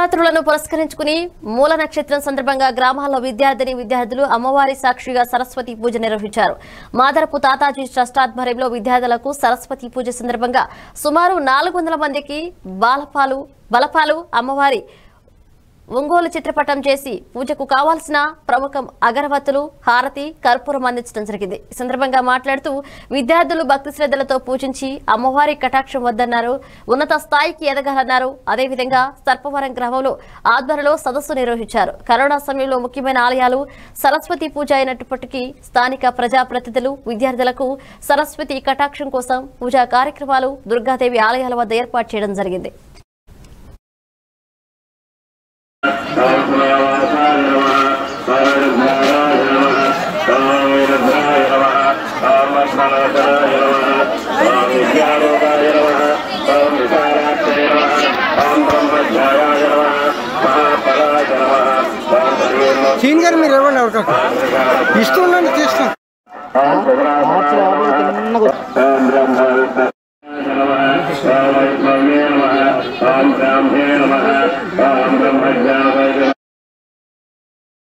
నవరాత్రులను పురస్కరించుకుని మూల నక్షత్రం సందర్భంగా గ్రామాల్లో విద్యార్థిని విద్యార్థులు అమ్మవారి సాక్షిగా సరస్వతి పూజ నిర్వహించారు మాదరపు తాతాజీ ట్రస్ట్ ఆధ్వర్యంలో విద్యార్థులకు సరస్వతి పూజ సందర్భంగా సుమారు నాలుగు వందల మందికి బాలపాలు బలపాలు అమ్మవారి ఒంగోలు చిత్రపటం చేసి పూజకు కావాల్సిన ప్రముఖ అగరవత్తులు హారతి కర్పూరం అందించడం జరిగింది ఈ సందర్భంగా మాట్లాడుతూ విద్యార్థులు భక్తి శ్రద్ధలతో పూజించి అమ్మవారి కటాక్షం వద్దన్నారు ఉన్నత స్థాయికి ఎదగాలన్నారు అదేవిధంగా సర్పవరం గ్రామంలో ఆధ్వర్యంలో సదస్సు నిర్వహించారు కరోనా సమయంలో ముఖ్యమైన ఆలయాలు సరస్వతి పూజ అయినప్పటికీ స్థానిక ప్రజాప్రతినిధులు విద్యార్థులకు సరస్వతి కటాక్షం కోసం పూజా కార్యక్రమాలు దుర్గాదేవి ఆలయాల వద్ద ఏర్పాటు చేయడం జరిగింది సీన్ గారు మీరు ఇవ్వండి ఎవరికొక ఇస్తుండండి తీస్తాం ఓం బ్రహ్మే నమ ఓం బ్రాహ్మే నమ ఓం బ్రహ్మజ్ఞాన